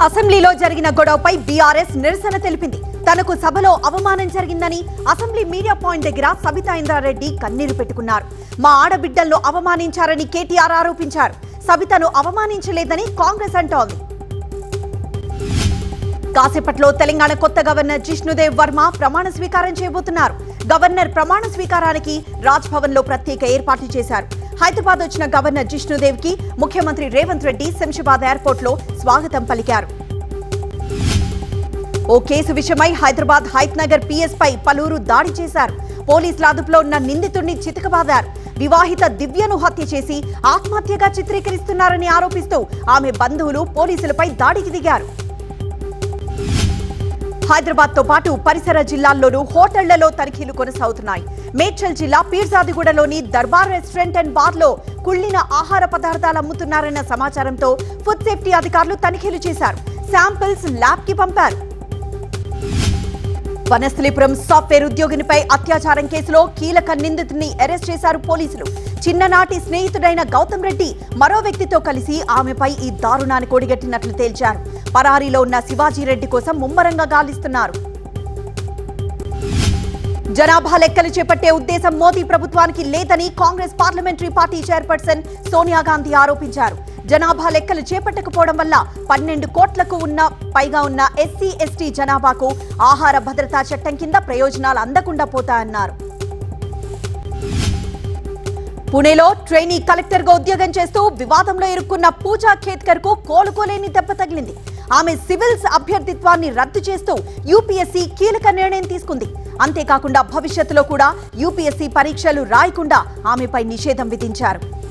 అసెంబ్లీలో జరిగిన గొడవపై బీఆర్ఎస్ నిరసన తెలిపింది తనకు సభలో అవమానం జరిగిందని అసెంబ్లీ మీడియా పాయింట్ దగ్గర సబితా ఇంద్రారెడ్డి కన్నీరు పెట్టుకున్నారు మా ఆడబిడ్డలను అవమానించారని కేటీఆర్ ఆరోపించారు సబితను అవమానించలేదని కాంగ్రెస్ అంటోంది కాసేపట్లో తెలంగాణ కొత్త గవర్నర్ జిష్ణుదేవ్ వర్మ ప్రమాణ స్వీకారం చేయబోతున్నారు గవర్నర్ ప్రమాణ స్వీకారానికి రాజ్ భవన్ లో ప్రత్యేక ఏర్పాట్లు చేశారు హైదరాబాద్ వచ్చిన గవర్నర్ జిష్ణుదేవ్ కి ముఖ్యమంత్రి రేవంత్ రెడ్డి శంషాబాద్ ఎయిర్పోర్ట్ లో స్వాగతం పలికారు ఓ కేసు విషయమై హైదరాబాద్ హైత్ నగర్ పిఎస్ పై పలువురు దాడి చేశారు పోలీసుల అదుపులో ఉన్న నిందితుడిని చితకబాదారు వివాహిత దివ్యను హత్య చేసి ఆత్మహత్యగా చిత్రీకరిస్తున్నారని ఆరోపిస్తూ ఆమె బంధువులు పోలీసులపై దాడికి దిగారు హైదరాబాద్ తో పాటు పరిసర జిల్లాల్లోనూ హోటళ్లలో తనిఖీలు కొనసాగుతున్నాయి మేడ్చల్ జిల్లా పీర్జాదిగూడలోని దర్బార్ రెస్టారెంట్ అండ్ బార్ లో కుళ్లిన ఆహార పదార్థాలు అమ్ముతున్నారన్న సమాచారంతో ఫుడ్ సేఫ్టీ అధికారులు తనిఖీలు చేశారు శాంపిల్స్ ల్యాబ్ కి పంపారు వనస్థలిపురం సాఫ్ట్వేర్ ఉద్యోగినిపై అత్యాచారం కేసులో కీలక నిందితుడిని అరెస్ట్ చేశారు పోలీసులు చిన్ననాటి స్నేహితుడైన గౌతమ్ రెడ్డి మరో వ్యక్తితో కలిసి ఆమెపై ఈ దారుణాన్ని కొడిగట్టినట్లు తేల్చారు పరారీలో ఉన్న శివాజీ రెడ్డి కోసం ముమ్మరంగా గాలిస్తున్నారు జనాభా లెక్కలు చేపట్టే ఉద్దేశం మోదీ ప్రభుత్వానికి లేదని Congress parliamentary party chairperson Sonia Gandhi ఆరోపించారు జనాభా లెక్కలు చేపట్టకపోవడం వల్ల పన్నెండు కోట్లకు ఉన్న పైగా ఉన్న ఎస్సీ ఎస్టీ జనాభాకు ఆహార భద్రతా చట్టం కింద ప్రయోజనాలు అందకుండా పోతాయన్నారు పుణేలో ట్రైనీ కలెక్టర్ గా ఉద్యోగం చేస్తూ వివాదంలో ఇరుక్కున్న పూజా ఖేత్కర్ కు కోలుకోలేని దెబ్బ తగిలింది ఆమె సివిల్స్ అభ్యర్థిత్వాన్ని రద్దు చేస్తూ యూపీఎస్సీ కీలక నిర్ణయం తీసుకుంది అంతేకాకుండా భవిష్యత్తులో కూడా యూపీఎస్సీ పరీక్షలు రాయకుండా ఆమెపై నిషేధం విధించారు